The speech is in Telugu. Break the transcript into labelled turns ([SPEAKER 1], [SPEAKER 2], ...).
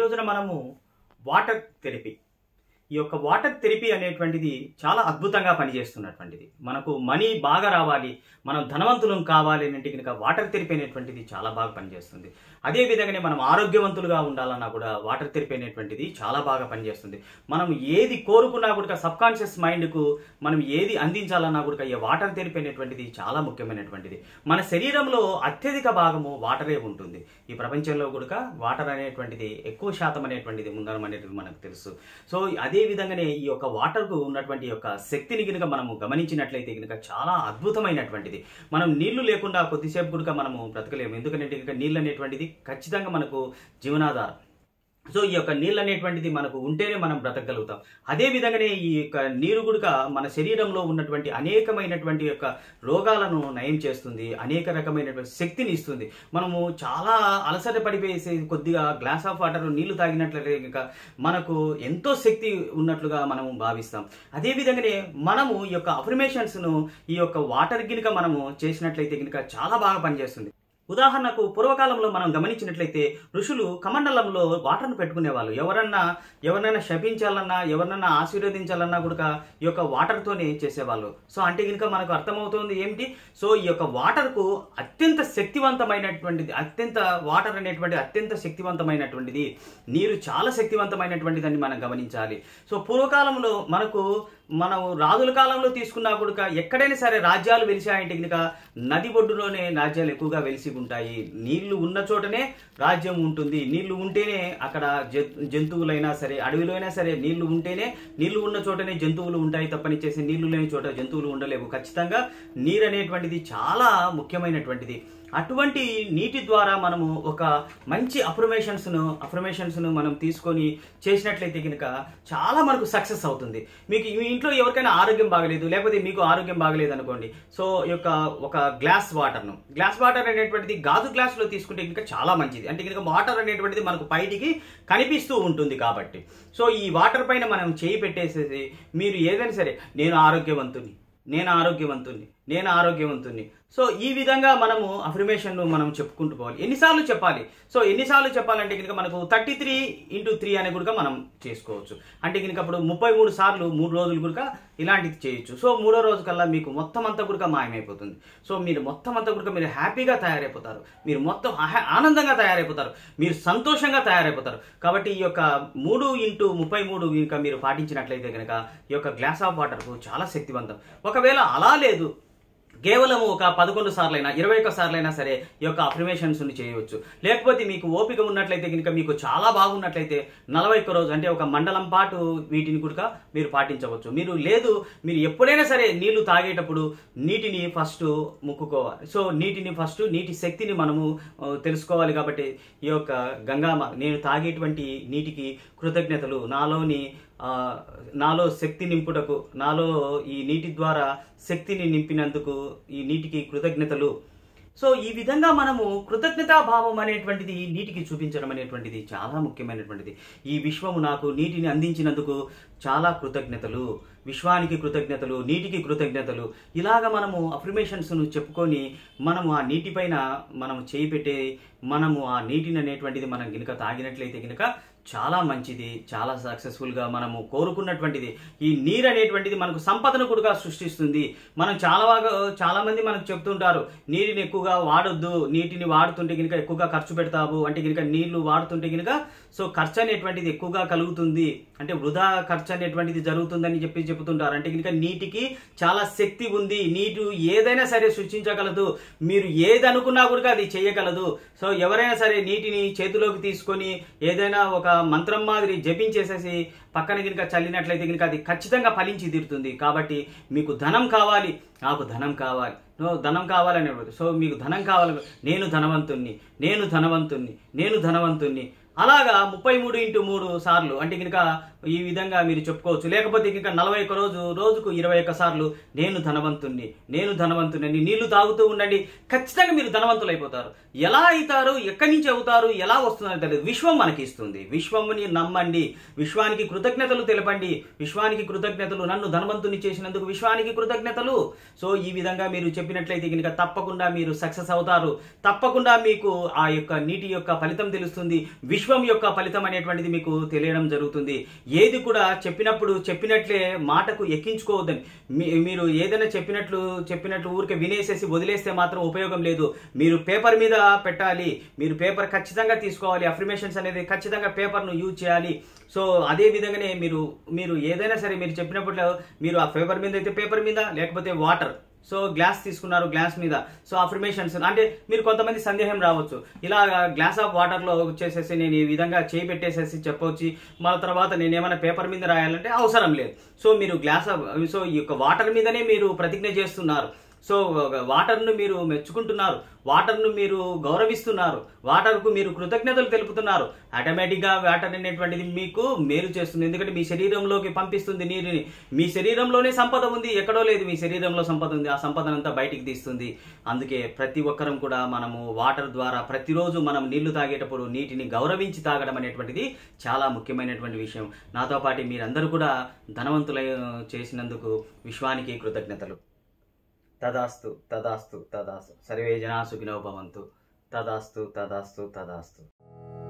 [SPEAKER 1] రోజున మనము వాటర్ థెరపీ ఈ యొక్క వాటర్ థెరపీ అనేటువంటిది చాలా అద్భుతంగా పనిచేస్తున్నటువంటిది మనకు మనీ బాగా రావాలి మనం ధనవంతులం కావాలి అంటే కనుక వాటర్ థెరపీ అనేటువంటిది చాలా బాగా పనిచేస్తుంది అదే విధంగానే మనం ఆరోగ్యవంతులుగా ఉండాలన్నా కూడా వాటర్ థెరపీ అనేటువంటిది చాలా బాగా పనిచేస్తుంది మనం ఏది కోరుకున్నా కూడా సబ్ కాన్షియస్ మైండ్కు మనం ఏది అందించాలన్నా కూడా ఈ వాటర్ థెరపీ అనేటువంటిది చాలా ముఖ్యమైనటువంటిది మన శరీరంలో అత్యధిక భాగము వాటరే ఉంటుంది ఈ ప్రపంచంలో కూడా వాటర్ అనేటువంటిది ఎక్కువ శాతం అనేటువంటిది ఉందనం అనేది మనకు తెలుసు సో అదే విధంగానే ఈ యొక్క వాటర్కు ఉన్నటువంటి యొక్క శక్తిని కనుక మనము గమనించినట్లయితే కనుక చాలా అద్భుతమైనటువంటిది మనం నీళ్లు లేకుండా కొద్దిసేపు కూడా మనము బ్రతకలేము ఎందుకంటే కనుక నీళ్ళు అనేటువంటిది ఖచ్చితంగా మనకు జీవనాధారం సో ఈ యొక్క నీళ్ళు అనేటువంటిది మనకు ఉంటేనే మనం బ్రతకగలుగుతాం అదే విధంగానే ఈ యొక్క నీరు గుడక మన శరీరంలో ఉన్నటువంటి అనేకమైనటువంటి యొక్క రోగాలను నయం చేస్తుంది అనేక రకమైనటువంటి శక్తిని ఇస్తుంది మనము చాలా అలసట పడిపోయేసి కొద్దిగా గ్లాస్ ఆఫ్ వాటర్ నీళ్లు తాగినట్లయితే కనుక మనకు ఎంతో శక్తి ఉన్నట్లుగా మనము భావిస్తాం అదే విధంగానే మనము ఈ యొక్క అఫర్మేషన్స్ను ఈ యొక్క వాటర్ గినుక మనము చేసినట్లయితే కనుక చాలా బాగా పనిచేస్తుంది ఉదాహరణకు పూర్వకాలంలో మనం గమనించినట్లయితే ఋషులు కమండలంలో వాటర్ను పెట్టుకునేవాళ్ళు ఎవరన్నా ఎవరినైనా శపించాలన్నా ఎవరినైనా ఆశీర్వదించాలన్నా కూడా ఈ యొక్క వాటర్తోనే చేసేవాళ్ళు సో అంటే కనుక మనకు అర్థమవుతుంది ఏమిటి సో ఈ యొక్క వాటర్కు అత్యంత శక్తివంతమైనటువంటిది అత్యంత వాటర్ అనేటువంటి అత్యంత శక్తివంతమైనటువంటిది నీరు చాలా శక్తివంతమైనటువంటిదని మనం గమనించాలి సో పూర్వకాలంలో మనకు మనం రాజుల కాలంలో తీసుకున్నా కూడా ఎక్కడైనా సరే రాజ్యాలు వెలిసాయంటే కనుక నది ఒడ్డులోనే రాజ్యాలు ఎక్కువగా వెలిసి ఉంటాయి నీళ్లు ఉన్న చోటనే రాజ్యం ఉంటుంది నీళ్లు ఉంటేనే అక్కడ జ- జంతువులైనా సరే అడవిలో అయినా సరే నీళ్లు ఉంటేనే నీళ్లు ఉన్న చోటనే జంతువులు ఉంటాయి తప్పని చేసి నీళ్లు లేని చోట జంతువులు ఉండలేవు ఖచ్చితంగా నీరు అనేటువంటిది చాలా ముఖ్యమైనటువంటిది అటువంటి నీటి ద్వారా మనము ఒక మంచి అఫర్మేషన్స్ను అఫర్మేషన్స్ను మనం తీసుకొని చేసినట్లయితే కనుక చాలా మనకు సక్సెస్ అవుతుంది మీకు మీ ఇంట్లో ఎవరికైనా ఆరోగ్యం బాగలేదు లేకపోతే మీకు ఆరోగ్యం బాగలేదు అనుకోండి సో ఈ యొక్క ఒక గ్లాస్ వాటర్ను గ్లాస్ వాటర్ అనేటువంటిది గాజు గ్లాసులో తీసుకుంటే కనుక చాలా మంచిది అంటే కనుక వాటర్ అనేటువంటిది మనకు బయటికి కనిపిస్తూ ఉంటుంది కాబట్టి సో ఈ వాటర్ పైన మనం చేయి పెట్టేసేసి మీరు ఏదైనా సరే నేను ఆరోగ్యవంతుని నేను ఆరోగ్యవంతుణ్ణి నేను ఆరోగ్యవంతుణ్ణి సో ఈ విధంగా మనము అఫర్మేషన్ మనం చెప్పుకుంటూ పోవాలి ఎన్నిసార్లు చెప్పాలి సో ఎన్నిసార్లు చెప్పాలంటే కనుక మనకు థర్టీ త్రీ ఇంటూ త్రీ అనే కూడా మనం చేసుకోవచ్చు అంటే కనుక అప్పుడు ముప్పై మూడు సార్లు మూడు రోజులు కూడా ఇలాంటిది చేయొచ్చు సో మూడో రోజు కల్లా మీకు మొత్తం అంతా కూడా మాయమైపోతుంది సో మీరు మొత్తం అంతా కూడా మీరు హ్యాపీగా తయారైపోతారు మీరు మొత్తం ఆహా- ఆనందంగా తయారైపోతారు మీరు సంతోషంగా తయారైపోతారు కాబట్టి ఈ యొక్క మూడు ఇంటూ ముప్పై మూడు కనుక మీరు పాటించినట్లయితే కనుక ఈ యొక్క గ్లాస్ ఆఫ్ వాటర్కు చాలా శక్తివంతం ఒకవేళ అలా లేదు కేవలం ఒక పదకొండు సార్లైనా ఇరవై ఒక్క సార్లైనా సరే ఈ యొక్క అఫర్మేషన్స్ చేయవచ్చు లేకపోతే మీకు ఓపిక ఉన్నట్లయితే కనుక మీకు చాలా బాగున్నట్లయితే నలభై ఒక్క రోజు అంటే ఒక మండలం పాటు వీటిని కూడా మీరు పాటించవచ్చు మీరు లేదు మీరు ఎప్పుడైనా సరే నీళ్లు తాగేటప్పుడు నీటిని ఫస్ట్ ముక్కుకోవాలి సో నీటిని ఫస్ట్ నీటి శక్తిని మనము ఆ, తెలుసుకోవాలి కాబట్టి ఈ యొక్క గంగామ నేను తాగేటువంటి నీటికి కృతజ్ఞతలు నాలోని ఆ, నాలో శక్తి నింపుటకు నాలో ఈ నీటి ద్వారా శక్తిని నింపినందుకు ఈ నీటికి కృతజ్ఞతలు సో ఈ విధంగా మనము కృతజ్ఞతాభావం అనేటువంటిది నీటికి చూపించడం అనేటువంటిది చాలా ముఖ్యమైనటువంటిది ఈ విశ్వము నాకు నీటిని అందించినందుకు చాలా కృతజ్ఞతలు విశ్వానికి కృతజ్ఞతలు నీటికి కృతజ్ఞతలు ఇలాగ మనము అఫర్మేషన్స్ను చెప్పుకొని మనము ఆ నీటిపైన మనం చేయి పెట్టే మనము ఆ నీటిని అనేటువంటిది మనం గినక తాగినట్లయితే గినక చాలా మంచిది చాలా సక్సెస్ఫుల్గా మనము కోరుకున్నటువంటిది ఈ నీరు అనేటువంటిది మనకు సంపదను కూడా సృష్టిస్తుంది మనం చాలా బాగా చాలా మంది మనకు చెప్తుంటారు నీటిని ఎక్కువగా వాడొద్దు నీటిని వాడుతుంటే కనుక ఎక్కువగా ఖర్చు పెడతావు అంటే కనుక నీళ్లు వాడుతుంటే కనుక సో ఖర్చు అనేటువంటిది ఎక్కువగా కలుగుతుంది అంటే వృధా ఖర్చు అనేటువంటిది జరుగుతుందని చెప్పి చెబుతుంటారు అంటే కనుక నీటికి చాలా శక్తి ఉంది నీరు ఏదైనా సరే సృష్టించగలదు మీరు ఏది అనుకున్నా కూడా అది చేయగలదు సో ఎవరైనా సరే నీటిని చేతిలోకి తీసుకొని ఏదైనా ఒక మంత్రం మాదిరి జపించేసేసి పక్కన గినక చల్లినట్లయితే గినక అది ఖచ్చితంగా ఫలించి తీరుతుంది కాబట్టి మీకు ధనం కావాలి నాకు ధనం కావాలి నో ధనం కావాలని అడగదు. సో మీకు ధనం కావాలి నేను ధనవంతుణ్ణి నేను ధనవంతుణ్ణి నేను ధనవంతుణ్ణి అలాగా ముప్పై మూడు ఇంటూ మూడు సార్లు అంటే కనుక ఈ విధంగా మీరు చెప్పుకోవచ్చు లేకపోతే కనుక నలభై ఒక్క రోజు రోజుకు ఇరవై ఒక్క సార్లు నేను ధనవంతుణ్ణి నేను ధనవంతుణ్ణి నీళ్లు తాగుతూ ఉండండి ఖచ్చితంగా మీరు ధనవంతులు అయిపోతారు ఎలా అవుతారు ఎక్కడి నుంచి అవుతారు ఎలా వస్తుందని తెలియదు విశ్వం మనకి ఇస్తుంది విశ్వముని నమ్మండి విశ్వానికి కృతజ్ఞతలు తెలపండి విశ్వానికి కృతజ్ఞతలు నన్ను ధనవంతుని చేసినందుకు విశ్వానికి కృతజ్ఞతలు సో ఈ విధంగా మీరు చెప్పినట్లయితే కనుక తప్పకుండా మీరు సక్సెస్ అవుతారు తప్పకుండా మీకు ఆ యొక్క నీటి యొక్క ఫలితం తెలుస్తుంది విశ్వ విశ్వం యొక్క ఫలితం అనేటువంటిది మీకు తెలియడం జరుగుతుంది ఏది కూడా చెప్పినప్పుడు చెప్పినట్లే మాటకు ఎక్కించుకోవద్దని మీ- మీరు ఏదైనా చెప్పినట్లు చెప్పినట్లు ఊరికే వినేసేసి వదిలేస్తే మాత్రం ఉపయోగం లేదు మీరు పేపర్ మీద పెట్టాలి మీరు పేపర్ ఖచ్చితంగా తీసుకోవాలి అఫర్మేషన్స్ అనేది ఖచ్చితంగా పేపర్ను యూజ్ చేయాలి సో అదే విధంగానే మీరు మీరు ఏదైనా సరే మీరు చెప్పినప్పుడు మీరు ఆ పేపర్ మీద అయితే పేపర్ మీద లేకపోతే వాటర్ సో గ్లాస్ తీసుకున్నారు గ్లాస్ మీద సో అఫర్మేషన్స్ అంటే మీరు కొంతమంది సందేహం రావచ్చు ఇలా గ్లాస్ ఆఫ్ వాటర్లో వచ్చేసేసి నేను ఈ విధంగా చేయి పెట్టేసేసి చెప్పొచ్చి మళ్ళీ తర్వాత నేను ఏమైనా పేపర్ మీద రాయాలంటే అవసరం లేదు సో మీరు గ్లాస్ ఆఫ్ సో ఈ యొక్క వాటర్ మీదనే మీరు ప్రతిజ్ఞ చేస్తున్నారు సో వాటర్ను మీరు మెచ్చుకుంటున్నారు వాటర్ను మీరు గౌరవిస్తున్నారు వాటర్కు మీరు కృతజ్ఞతలు తెలుపుతున్నారు ఆటోమేటిక్గా వాటర్ అనేటువంటిది మీకు మేలు చేస్తుంది ఎందుకంటే మీ శరీరంలోకి పంపిస్తుంది నీరుని మీ శరీరంలోనే సంపద ఉంది ఎక్కడో లేదు మీ శరీరంలో సంపద ఉంది ఆ సంపదనంతా బయటికి తీస్తుంది అందుకే ప్రతి ఒక్కరం కూడా మనము వాటర్ ద్వారా ప్రతిరోజు మనం నీళ్లు తాగేటప్పుడు నీటిని గౌరవించి తాగడం అనేటువంటిది చాలా ముఖ్యమైనటువంటి విషయం నాతో పాటు మీరందరూ కూడా ధనవంతులై చేసినందుకు విశ్వానికి కృతజ్ఞతలు తదాస్తు తదాస్తు తదాస్తు సర్వే జనా సుఖినో భవంతు తదాస్తు తదాస్తు తదాస్తు